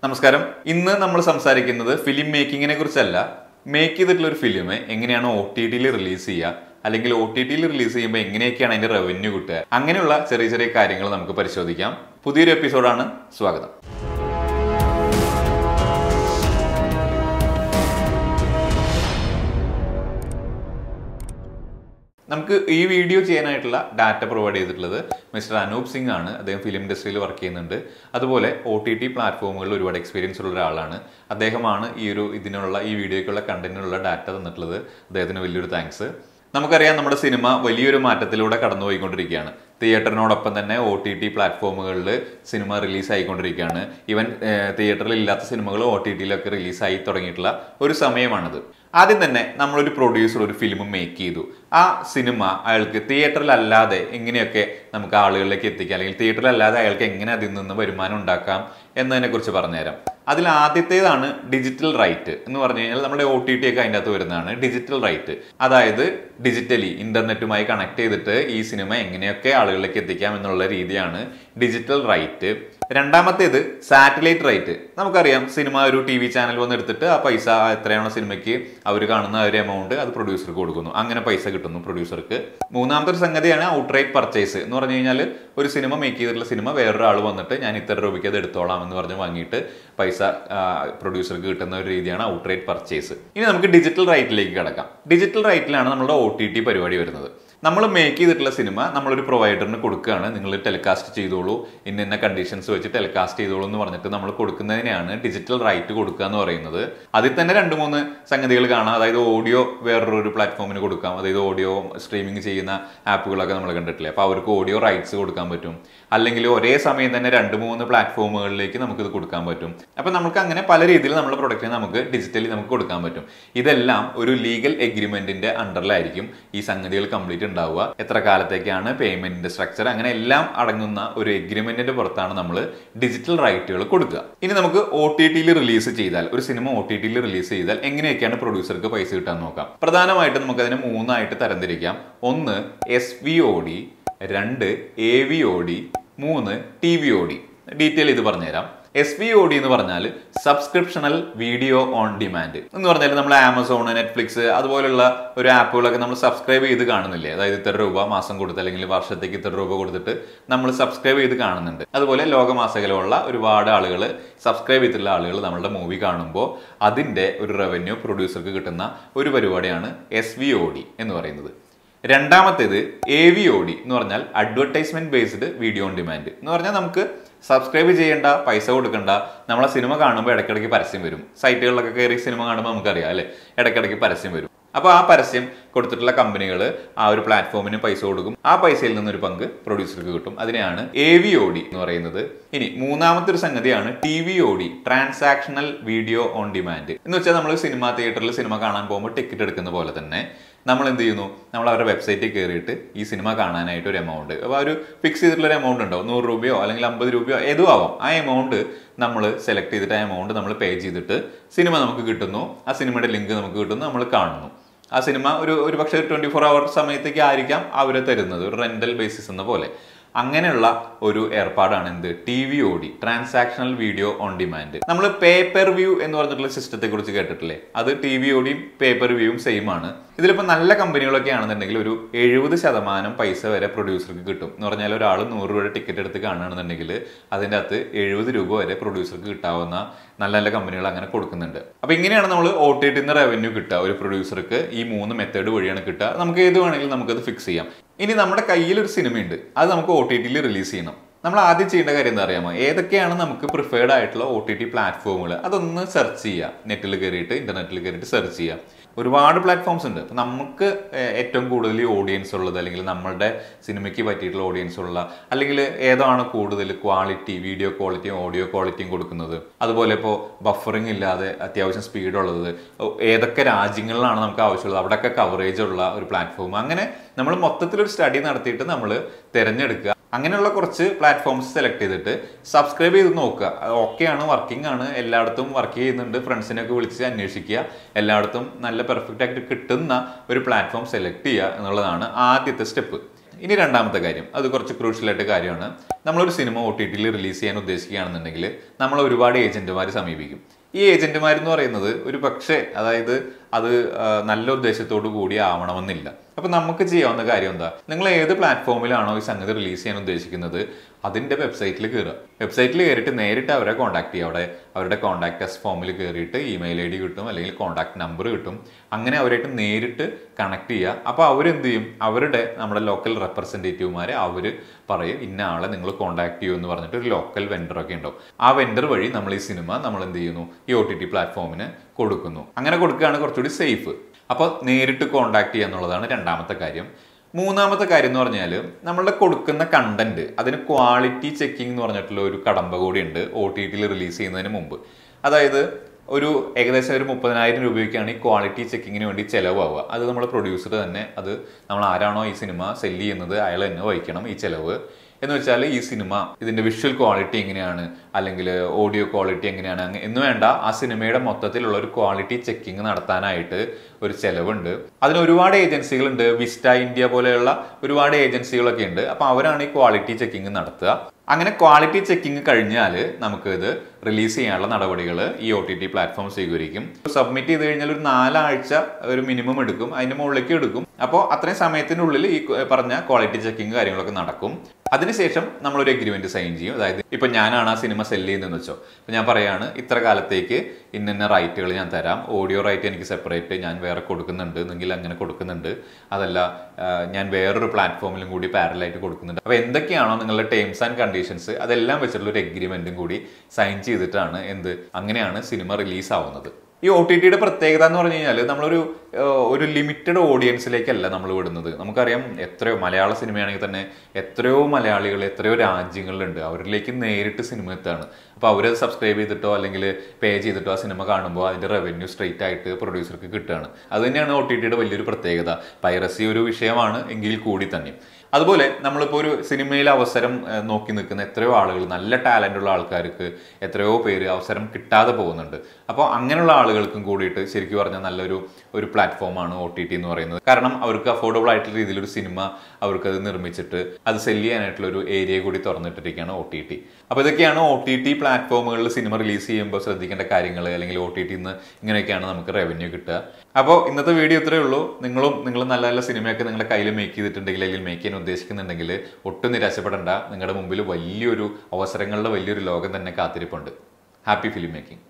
നമസ്കാരം ഇന്ന് നമ്മൾ സംസാരിക്കുന്നത് ഫിലിം മേക്കിങ്ങിനെ കുറിച്ചല്ല മേക്ക് ചെയ്തിട്ടുള്ള ഒരു ഫിലിം എങ്ങനെയാണ് ഒ ടി ടിയിൽ റിലീസ് ചെയ്യുക അല്ലെങ്കിൽ ഒ ടി ടിയിൽ റിലീസ് ചെയ്യുമ്പോൾ എങ്ങനെയൊക്കെയാണ് അതിന്റെ റവന്യൂ കിട്ടുക അങ്ങനെയുള്ള ചെറിയ ചെറിയ കാര്യങ്ങൾ നമുക്ക് പരിശോധിക്കാം പുതിയൊരു എപ്പിസോഡാണ് സ്വാഗതം നമുക്ക് ഈ വീഡിയോ ചെയ്യാനായിട്ടുള്ള ഡാറ്റ പ്രൊവൈഡ് ചെയ്തിട്ടുള്ളത് മിസ്റ്റർ അനൂപ് സിംഗ് ആണ് അദ്ദേഹം ഫിലിം ഇൻഡസ്ട്രിയിൽ വർക്ക് ചെയ്യുന്നുണ്ട് അതുപോലെ ഒ ടി ടി പ്ലാറ്റ്ഫോമുകളിൽ ഒരുപാട് എക്സ്പീരിയൻസ് ഉള്ള ഒരാളാണ് അദ്ദേഹമാണ് ഈ ഒരു ഇതിനുള്ള ഈ വീഡിയോയ്ക്കുള്ള കണ്ടന്റിനുള്ള ഡാറ്റ തന്നിട്ടുള്ളത് അദ്ദേഹത്തിന് വലിയൊരു താങ്ക്സ് നമുക്കറിയാം നമ്മുടെ സിനിമ വലിയൊരു മാറ്റത്തിലൂടെ കടന്നുപോയിക്കൊണ്ടിരിക്കുകയാണ് തിയേറ്ററിനോടൊപ്പം തന്നെ ഒ ടി ടി പ്ലാറ്റ്ഫോമുകളിൽ സിനിമ റിലീസ് ആയിക്കൊണ്ടിരിക്കുകയാണ് ഈവൻ തിയേറ്ററിൽ ഇല്ലാത്ത സിനിമകൾ ഒ ടി ടിയിലൊക്കെ റിലീസായി തുടങ്ങിയിട്ടുള്ള ഒരു സമയമാണിത് ആദ്യം തന്നെ നമ്മളൊരു പ്രൊഡ്യൂസർ ഒരു ഫിലിം മേക്ക് ചെയ്തു ആ സിനിമ അയാൾക്ക് തിയേറ്ററിലല്ലാതെ എങ്ങനെയൊക്കെ നമുക്ക് ആളുകളിലേക്ക് എത്തിക്കാം അല്ലെങ്കിൽ തിയേറ്ററിലല്ലാതെ അയാൾക്ക് എങ്ങനെ അതിൽ നിന്ന് വരുമാനം ഉണ്ടാക്കാം എന്നതിനെ കുറിച്ച് പറഞ്ഞുതരാം അതിൽ ആദ്യത്തേതാണ് ഡിജിറ്റൽ റൈറ്റ് എന്ന് പറഞ്ഞു കഴിഞ്ഞാൽ നമ്മുടെ ഒ ടി ടി ഒക്കെ അതിൻ്റെ അകത്ത് വരുന്നതാണ് ഡിജിറ്റൽ റൈറ്റ് അതായത് ഡിജിറ്റലി ഇന്റർനെറ്റുമായി കണക്ട് ചെയ്തിട്ട് ഈ സിനിമ എങ്ങനെയൊക്കെ ആളുകളിലേക്ക് എത്തിക്കാം എന്നുള്ള രീതിയാണ് ഡിജിറ്റൽ റൈറ്റ് രണ്ടാമത്തേത് സാറ്റലൈറ്റ് റൈറ്റ് നമുക്കറിയാം സിനിമ ഒരു ടി വി ചാനൽ വന്ന് എടുത്തിട്ട് ആ പൈസ എത്രയാണോ സിനിമയ്ക്ക് അവർ കാണുന്ന ഒരു എമൗണ്ട് അത് പ്രൊഡ്യൂസർക്ക് കൊടുക്കുന്നു അങ്ങനെ പൈസ കിട്ടുന്നു പ്രൊഡ്യൂസർക്ക് മൂന്നാമത്തെ ഒരു സംഗതിയാണ് ഔട്ട്റൈറ്റ് പർച്ചേസ് എന്ന് പറഞ്ഞു കഴിഞ്ഞാൽ ഒരു സിനിമ മേക്ക് ചെയ്തിട്ടുള്ള സിനിമ വേറൊരാൾ വന്നിട്ട് ഞാൻ ഇത്ര രൂപയ്ക്ക് അത് എടുത്തോളാം എന്ന് പറഞ്ഞ് വാങ്ങിയിട്ട് പൈസ പ്രൊഡ്യൂസർക്ക് കിട്ടുന്ന ഒരു രീതിയാണ് ഔട്ട്റൈറ്റ് പർച്ചേസ് ഇനി നമുക്ക് ഡിജിറ്റൽ റൈറ്റിലേക്ക് കിടക്കാം ഡിജിറ്റൽ റൈറ്റിലാണ് നമ്മുടെ ഒ ടി ടി പരിപാടി വരുന്നത് നമ്മൾ മേക്ക് ചെയ്തിട്ടുള്ള സിനിമ നമ്മളൊരു പ്രൊവൈഡറിന് കൊടുക്കുകയാണ് നിങ്ങൾ ടെലികാസ്റ്റ് ചെയ്തോളൂ ഇന്ന ഇന്ന കണ്ടീഷൻസ് വെച്ച് ടെലികാസ്റ്റ് ചെയ്തോളൂ എന്ന് പറഞ്ഞിട്ട് നമ്മൾ കൊടുക്കുന്നതിനെയാണ് ഡിജിറ്റൽ റൈറ്റ് കൊടുക്കുക എന്ന് പറയുന്നത് അതിൽ തന്നെ രണ്ട് മൂന്ന് സംഗതികൾ കാണാം അതായത് ഓഡിയോ വേറൊരു പ്ലാറ്റ്ഫോമിന് കൊടുക്കാം അതായത് ഓഡിയോ സ്ട്രീമിംഗ് ചെയ്യുന്ന ആപ്പുകളൊക്കെ നമ്മൾ കണ്ടിട്ടില്ലേ അപ്പോൾ അവർക്ക് ഓഡിയോ റൈറ്റ്സ് കൊടുക്കാൻ പറ്റും അല്ലെങ്കിൽ ഒരേ സമയം തന്നെ രണ്ട് മൂന്ന് പ്ലാറ്റ്ഫോമുകളിലേക്ക് നമുക്ക് ഇത് കൊടുക്കാൻ പറ്റും അപ്പോൾ നമുക്ക് അങ്ങനെ പല രീതിയിൽ നമ്മുടെ പ്രൊഡക്റ്റിനെ നമുക്ക് ഡിജിറ്റലി നമുക്ക് കൊടുക്കാൻ പറ്റും ഇതെല്ലാം ഒരു ലീഗൽ എഗ്രിമെന്റിന്റെ അണ്ടറിലായിരിക്കും ഈ സംഗതികൾ കംപ്ലീറ്റ് ഉണ്ടാവുക എത്ര കാലത്തേക്കാണ് പേയ്മെന്റിന്റെ സ്ട്രക്ചർ അങ്ങനെ എല്ലാം അടങ്ങുന്ന ഒരു എഗ്രിമെന്റിന്റെ പുറത്താണ് നമ്മൾ ഡിജിറ്റൽ റൈറ്റുകൾ കൊടുക്കുക ഇനി നമുക്ക് ഒ ടി ടിയിൽ റിലീസ് ചെയ്താൽ ഒരു സിനിമ ഒ ടി ടിയിൽ റിലീസ് ചെയ്താൽ എങ്ങനെയൊക്കെയാണ് പ്രൊഡ്യൂസർക്ക് പൈസ കിട്ടാൻ നോക്കാം പ്രധാനമായിട്ടും നമുക്ക് അതിനെ മൂന്നായിട്ട് തരംതിരിക്കാം ഒന്ന് എസ് വി ഒ ഡി രണ്ട് എ വി ഒ ഡി മൂന്ന് T V O D detail ഇത് പറഞ്ഞുതരാം എസ് വി ഒ ഡി എന്ന് പറഞ്ഞാൽ സബ്സ്ക്രിപ്ഷണൽ വീഡിയോ ഓൺ ഡിമാൻഡ് എന്ന് പറഞ്ഞാൽ നമ്മൾ ആമസോൺ നെറ്റ്ഫ്ലിക്സ് അതുപോലുള്ള ഒരു ആപ്പുകളൊക്കെ നമ്മൾ സബ്സ്ക്രൈബ് ചെയ്ത് കാണുന്നില്ലേ അതായത് ഇത്ര രൂപ മാസം കൊടുത്ത് അല്ലെങ്കിൽ വർഷത്തേക്ക് ഇത്ര രൂപ കൊടുത്തിട്ട് നമ്മൾ സബ്സ്ക്രൈബ് ചെയ്ത് കാണുന്നുണ്ട് അതുപോലെ ലോകമാസകലമുള്ള ഒരുപാട് ആളുകൾ സബ്സ്ക്രൈബ് ചെയ്തിട്ടുള്ള ആളുകൾ നമ്മളുടെ മൂവി കാണുമ്പോൾ അതിൻ്റെ ഒരു റവന്യൂ പ്രൊഡ്യൂസർക്ക് കിട്ടുന്ന ഒരു പരിപാടിയാണ് എസ് വി ഒ ഡി എന്ന് പറയുന്നത് രണ്ടാമത്തേത് എ വി ഒ ഡി എന്ന് പറഞ്ഞാൽ advertisement based video on demand എന്ന് പറഞ്ഞാൽ നമുക്ക് സബ്സ്ക്രൈബ് ചെയ്യേണ്ട പൈസ കൊടുക്കണ്ട നമ്മളെ സിനിമ കാണുമ്പോൾ ഇടയ്ക്കിടയ്ക്ക് പരസ്യം വരും സൈറ്റുകളിലൊക്കെ കയറി സിനിമ കാണുമ്പോൾ നമുക്കറിയാം അല്ലേ ഇടയ്ക്കിടയ്ക്ക് പരസ്യം വരും അപ്പോൾ ആ പരസ്യം കൊടുത്തിട്ടുള്ള കമ്പനികൾ ആ ഒരു പ്ലാറ്റ്ഫോമിന് പൈസ കൊടുക്കും ആ പൈസയിൽ നിന്നൊരു പങ്ക് പ്രൊഡ്യൂസർക്ക് കിട്ടും അതിനെയാണ് എ വി ഒ ഡി എന്ന് പറയുന്നത് ഇനി മൂന്നാമത്തെ ഒരു സംഗതിയാണ് T V O D transactional video on demand എന്ന് വെച്ചാൽ നമ്മൾ സിനിമ തിയേറ്ററിൽ സിനിമ കാണാൻ പോകുമ്പോൾ ടിക്കറ്റ് എടുക്കുന്ന പോലെ തന്നെ നമ്മൾ എന്ത് ചെയ്യുന്നു നമ്മൾ അവരുടെ വെബ്സൈറ്റിൽ കയറിയിട്ട് ഈ സിനിമ കാണാനായിട്ട് ഒരു എമൗണ്ട് അപ്പോൾ ഒരു ഫിക്സ് ചെയ്തിട്ടുള്ള ഒരു എമൗണ്ട് ഉണ്ടാവും നൂറ് രൂപയോ അല്ലെങ്കിൽ അമ്പത് രൂപയോ ഏതോ ആവാം ആ എമൗണ്ട് നമ്മൾ സെലക്ട് ചെയ്തിട്ട് ആ എമൗണ്ട് നമ്മൾ പേ ചെയ്തിട്ട് സിനിമ നമുക്ക് കിട്ടുന്നു ആ സിനിമയുടെ ലിങ്ക് നമുക്ക് കിട്ടുന്നു നമ്മൾ കാണുന്നു ആ സിനിമ ഒരു ഒരു പക്ഷേ ട്വൻറ്റി ഫോർ അവർ സമയത്തേക്ക് ആയിരിക്കാം അവർ തരുന്നത് ഒരു റെൻ്റൽ ബേസിസ് എന്ന പോലെ അങ്ങനെയുള്ള ഒരു ഏർപ്പാടാണ് എന്ത് T V O D transactional video on demand നമ്മൾ പേപ്പർ വ്യൂ എന്ന് പറഞ്ഞിട്ടുള്ള സിസ്റ്റത്തെ കുറിച്ച് കേട്ടിട്ടില്ലേ അത് ടി വി ഒടിയും പേപ്പർ വ്യൂവും സെയിം ആണ് ഇതിലിപ്പോൾ നല്ല കമ്പനികളൊക്കെ ആണെന്നുണ്ടെങ്കിൽ ഒരു എഴുപത് ശതമാനം പൈസ വരെ പ്രൊഡ്യൂസർക്ക് കിട്ടും എന്ന് പറഞ്ഞാൽ ഒരാൾ നൂറ് രൂപയുടെ ടിക്കറ്റ് എടുത്ത് കാണുകയാണെന്നുണ്ടെങ്കിൽ അതിൻ്റെ അകത്ത് എഴുപത് രൂപ വരെ പ്രൊഡ്യൂസർക്ക് കിട്ടാവുന്ന നല്ല നല്ല കമ്പനികൾ അങ്ങനെ കൊടുക്കുന്നുണ്ട് അപ്പോൾ ഇങ്ങനെയാണ് നമ്മൾ ഒ ടി ടിന്ന് റവന്യൂ കിട്ടുക ഒരു പ്രൊഡ്യൂസർക്ക് ഈ മൂന്ന് മെത്തേഡ് വഴിയാണ് കിട്ടുക നമുക്ക് ഏത് വേണമെങ്കിലും നമുക്കത് ഫിക്സ് ചെയ്യാം ഇനി നമ്മുടെ കയ്യിൽ ഒരു സിനിമയുണ്ട് അത് നമുക്ക് ഒ ടി ടിയിൽ റിലീസ് ചെയ്യണം നമ്മൾ ആദ്യം ചെയ്യേണ്ട കാര്യം എന്താ അറിയാമോ ഏതൊക്കെയാണ് നമുക്ക് പ്രിഫേർഡ് ആയിട്ടുള്ള ഒ ടി ടി പ്ലാറ്റ്ഫോമുകൾ അതൊന്ന് സെർച്ച് ചെയ്യുക നെറ്റിൽ കയറിയിട്ട് ഇന്റർനെറ്റിൽ കയറിയിട്ട് സെർച്ച് ചെയ്യുക ഒരുപാട് പ്ലാറ്റ്ഫോംസ് ഉണ്ട് അപ്പം നമുക്ക് ഏറ്റവും കൂടുതൽ ഓഡിയൻസ് ഉള്ളത് അല്ലെങ്കിൽ നമ്മളുടെ സിനിമയ്ക്ക് പറ്റിയിട്ടുള്ള ഓഡിയൻസ് ഉള്ള അല്ലെങ്കിൽ ഏതാണ് കൂടുതൽ ക്വാളിറ്റി വീഡിയോ ക്വാളിറ്റിയും ഓഡിയോ ക്വാളിറ്റിയും കൊടുക്കുന്നത് അതുപോലെ ഇപ്പോൾ ബഫറിംഗ് ഇല്ലാതെ അത്യാവശ്യം സ്പീഡ് ഉള്ളത് ഏതൊക്കെ രാജ്യങ്ങളിലാണ് നമുക്ക് ആവശ്യമുള്ളത് അവിടെയൊക്കെ കവറേജ് ഉള്ള ഒരു പ്ലാറ്റ്ഫോം അങ്ങനെ നമ്മൾ മൊത്തത്തിലൊരു സ്റ്റഡി നടത്തിയിട്ട് നമ്മൾ തിരഞ്ഞെടുക്കുക അങ്ങനെയുള്ള കുറച്ച് പ്ലാറ്റ്ഫോംസ് സെലക്ട് ചെയ്തിട്ട് സബ്സ്ക്രൈബ് ചെയ്ത് നോക്കുക ഓക്കെയാണ് വർക്കിംഗ് ആണ് എല്ലായിടത്തും വർക്ക് ചെയ്യുന്നുണ്ട് ഫ്രണ്ട്സിനൊക്കെ വിളിച്ച് അന്വേഷിക്കുക എല്ലായിടത്തും നല്ല പെർഫെക്റ്റ് ആയിട്ട് കിട്ടുന്ന ഒരു പ്ലാറ്റ്ഫോം സെലക്ട് ചെയ്യുക എന്നുള്ളതാണ് ആദ്യത്തെ സ്റ്റെപ്പ് ഇനി രണ്ടാമത്തെ കാര്യം അത് കുറച്ച് ക്രൂഷ്യലായിട്ട് കാര്യമാണ് നമ്മളൊരു സിനിമ ഒ ടി ടിയിൽ റിലീസ് ചെയ്യാൻ ഉദ്ദേശിക്കുകയാണെന്നുണ്ടെങ്കിൽ നമ്മൾ ഒരുപാട് ഏജന്റുമാർ സമീപിക്കും ഈ ഏജന്റുമാർ എന്ന് പറയുന്നത് ഒരു പക്ഷേ അതായത് അത് ആ, നല്ല ഉദ്ദേശത്തോടു കൂടി ആവണമെന്നില്ല അപ്പൊ നമുക്ക് ചെയ്യാവുന്ന കാര്യം എന്താ നിങ്ങൾ ഏത് പ്ലാറ്റ്ഫോമിലാണോ ഈ സംഗതി റിലീസ് ചെയ്യാൻ ഉദ്ദേശിക്കുന്നത് അതിന്റെ വെബ്സൈറ്റിൽ കയറുക വെബ്സൈറ്റിൽ കയറിയിട്ട് നേരിട്ട് അവരെ കോൺടാക്ട് ചെയ്യുക അവിടെ അവരുടെ കോൺടാക്ട് അസ് ഫോമിൽ കയറിയിട്ട് ഇമെയിൽ ഐ ഡി കിട്ടും അല്ലെങ്കിൽ കോൺടാക്ട് നമ്പർ കിട്ടും അങ്ങനെ അവരായിട്ട് നേരിട്ട് കണക്ട് ചെയ്യുക അപ്പോൾ അവരെന്ത് ചെയ്യും അവരുടെ നമ്മുടെ ലോക്കൽ റെപ്രസെൻറ്റേറ്റീവുമാരെ അവർ പറയും ഇന്ന ആളെ നിങ്ങൾ കോൺടാക്ട് ചെയ്യൂ എന്ന് പറഞ്ഞിട്ട് ഒരു ലോക്കൽ വെണ്ടർ ഒക്കെ ഉണ്ടാവും ആ വെണ്ടർ വഴി നമ്മൾ ഈ സിനിമ നമ്മൾ എന്ത് ചെയ്യുന്നു ഈ ഒ ടി ടി പ്ലാറ്റ്ഫോമിന് കൊടുക്കുന്നു അങ്ങനെ കൊടുക്കുകയാണ് കുറച്ചുകൂടി സേഫ് അപ്പോൾ നേരിട്ട് കോൺടാക്ട് ചെയ്യുക എന്നുള്ളതാണ് രണ്ടാമത്തെ കാര്യം മൂന്നാമത്തെ കാര്യം എന്ന് പറഞ്ഞാൽ നമ്മളുടെ കൊടുക്കുന്ന കണ്ടന്റ് അതിന് ക്വാളിറ്റി ചെക്കിംഗ് എന്ന് പറഞ്ഞിട്ടുള്ള ഒരു കടമ്പ കൂടിയുണ്ട് ഒ ടി ടിയിൽ റിലീസ് ചെയ്യുന്നതിന് മുമ്പ് അതായത് ഒരു ഏകദേശം ഒരു മുപ്പതിനായിരം രൂപയ്ക്കാണ് ഈ ക്വാളിറ്റി ചെക്കിങ്ങിന് വേണ്ടി ചിലവാവുക അത് നമ്മുടെ പ്രൊഡ്യൂസർ തന്നെ അത് നമ്മൾ ആരാണോ ഈ സിനിമ സെല്ല് ചെയ്യുന്നത് അയാൾ തന്നെ വഹിക്കണം ഈ ചിലവ് എന്ന് വെച്ചാൽ ഈ സിനിമ ഇതിന്റെ വിഷ്വൽ ക്വാളിറ്റി എങ്ങനെയാണ് അല്ലെങ്കിൽ ഓഡിയോ ക്വാളിറ്റി എങ്ങനെയാണ് അങ്ങ- എന്ന് വേണ്ട ആ സിനിമയുടെ മൊത്തത്തിലുള്ള ഒരു ക്വാളിറ്റി ചെക്കിങ് നടത്താനായിട്ട് ഒരു ചെലവുണ്ട് അതിന് ഒരുപാട് ഏജൻസികളുണ്ട് വിസ്റ്റ ഇന്ത്യ പോലെയുള്ള ഒരുപാട് ഏജൻസികളൊക്കെ ഉണ്ട് അപ്പൊ അവരാണ് ഈ ക്വാളിറ്റി ചെക്കിങ് നടത്തുക അങ്ങനെ ക്വാളിറ്റി ചെക്കിങ് കഴിഞ്ഞാൽ നമുക്ക് ഇത് റിലീസ് ചെയ്യാനുള്ള നടപടികൾ ഈ ഒ ടി ടി പ്ലാറ്റ്ഫോം സ്വീകരിക്കും സബ്മിറ്റ് ചെയ്ത് കഴിഞ്ഞാൽ ഒരു നാലാഴ്ച ഒരു മിനിമം എടുക്കും അതിന്റെ മുകളിലേക്ക് എടുക്കും അപ്പോൾ അത്രയും സമയത്തിനുള്ളിൽ ഈ പറഞ്ഞ ക്വാളിറ്റി ചെക്കിങ് കാര്യങ്ങളൊക്കെ നടക്കും അതിനുശേഷം നമ്മളൊരു എഗ്രിമെന്റ് സൈൻ ചെയ്യും അതായത് ഇപ്പൊ ഞാനാണ് ആ സിനിമ സെല് ചെയ്യുന്നതെന്ന് വെച്ചോ അപ്പൊ ഞാൻ പറയാണ് ഇത്ര കാലത്തേക്ക് ഇന്ന റൈറ്റുകൾ ഞാൻ തരാം ഓഡിയോ റൈറ്റ് എനിക്ക് സെപ്പറേറ്റ് ഞാൻ വേറെ കൊടുക്കുന്നുണ്ട് എന്നെങ്കിൽ അങ്ങനെ കൊടുക്കുന്നുണ്ട് അതല്ല ആ, ഞാൻ വേറൊരു പ്ലാറ്റ്ഫോമിലും കൂടി പാരലായിട്ട് കൊടുക്കുന്നുണ്ട് അപ്പൊ എന്തൊക്കെയാണോ നിങ്ങളുടെ ടേംസ് ആൻഡ് കണ്ടീഷൻസ് അതെല്ലാം വെച്ചിട്ടുള്ള ഒരു എഗ്രിമെന്റും കൂടി സൈൻ ചെയ്തിട്ടാണ് എന്ത് അങ്ങനെയാണ് സിനിമ റിലീസ് ആവുന്നത് ഈ ഒ ടി ടിയുടെ പ്രത്യേകത എന്ന് പറഞ്ഞു കഴിഞ്ഞാൽ നമ്മളൊരു ഏഹ്, ഒരു ലിമിറ്റഡ് ഓഡിയൻസിലേക്കല്ല നമ്മൾ വിടുന്നത് നമുക്കറിയാം എത്രയോ മലയാള സിനിമയാണെങ്കിൽ തന്നെ എത്രയോ മലയാളികൾ എത്രയോ രാജ്യങ്ങളിലുണ്ട് അവരിലേക്ക് നേരിട്ട് സിനിമ എത്താണ് അപ്പോൾ അവരത് സബ്സ്ക്രൈബ് ചെയ്തിട്ടോ അല്ലെങ്കിൽ പേ ചെയ്തിട്ടോ ആ സിനിമ കാണുമ്പോൾ അതിന്റെ റവന്യൂ സ്ട്രെയിറ്റ് ആയിട്ട് പ്രൊഡ്യൂസർക്ക് കിട്ടുകയാണ് അത് തന്നെയാണ് ഒ ടി ടിയുടെ വലിയൊരു പ്രത്യേകത പൈറസി ഒരു വിഷയമാണ് എങ്കിൽ കൂടി തന്നെ അതുപോലെ നമ്മളിപ്പോൾ ഒരു സിനിമയിൽ അവസരം ഏഹ്, നോക്കി നിൽക്കുന്ന എത്രയോ ആളുകൾ നല്ല ടാലൻ്റ് ഉള്ള ആൾക്കാർക്ക് എത്രയോ പേര് അവസരം കിട്ടാതെ പോകുന്നുണ്ട് അപ്പോൾ അങ്ങനെയുള്ള ആളുകൾക്കും കൂടിയിട്ട് ശരിക്കും പറഞ്ഞാൽ നല്ലൊരു ഒരു പ്ലാറ്റ്ഫോമാണ് ഒ ടി ടി എന്ന് പറയുന്നത് കാരണം അവർക്ക് അഫോർഡബിൾ ആയിട്ടുള്ള രീതിയിൽ ഒരു സിനിമ അവർക്ക് അത് നിർമ്മിച്ചിട്ട് അത് സെല് ചെയ്യാനായിട്ടുള്ള ഒരു ഏരിയ കൂടി തുറന്നിട്ടിരിക്കുകയാണ് ഒ ടി ടി അപ്പോൾ ഇതൊക്കെയാണ് ഒ ടി ടി പ്ലാറ്റ്ഫോമുകളിൽ സിനിമ റിലീസ് ചെയ്യുമ്പോൾ ശ്രദ്ധിക്കേണ്ട കാര്യങ്ങൾ അല്ലെങ്കിൽ ഒ ടി ടിന്ന് ഇങ്ങനെയൊക്കെയാണ് നമുക്ക് റവന്യൂ കിട്ടുക അപ്പോൾ ഇന്നത്തെ വീഡിയോ ഇത്രയേ ഉള്ളൂ നിങ്ങളും നിങ്ങൾ നല്ല നല്ല സിനിമയൊക്കെ നിങ്ങളുടെ കയ്യിൽ മേക്ക് ചെയ്തിട്ടുണ്ടെങ്കിൽ അല്ലെങ്കിൽ മേക്ക് ചെയ്യാൻ ഉദ്ദേശിക്കുന്നുണ്ടെങ്കിൽ ഒട്ടും നിരാശപ്പെടേണ്ട നിങ്ങളുടെ മുമ്പിൽ വലിയൊരു അവസരങ്ങളുടെ വലിയൊരു ലോകം തന്നെ കാത്തിരിപ്പുണ്ട് ഹാപ്പി ഫിലിം മേക്കിംഗ്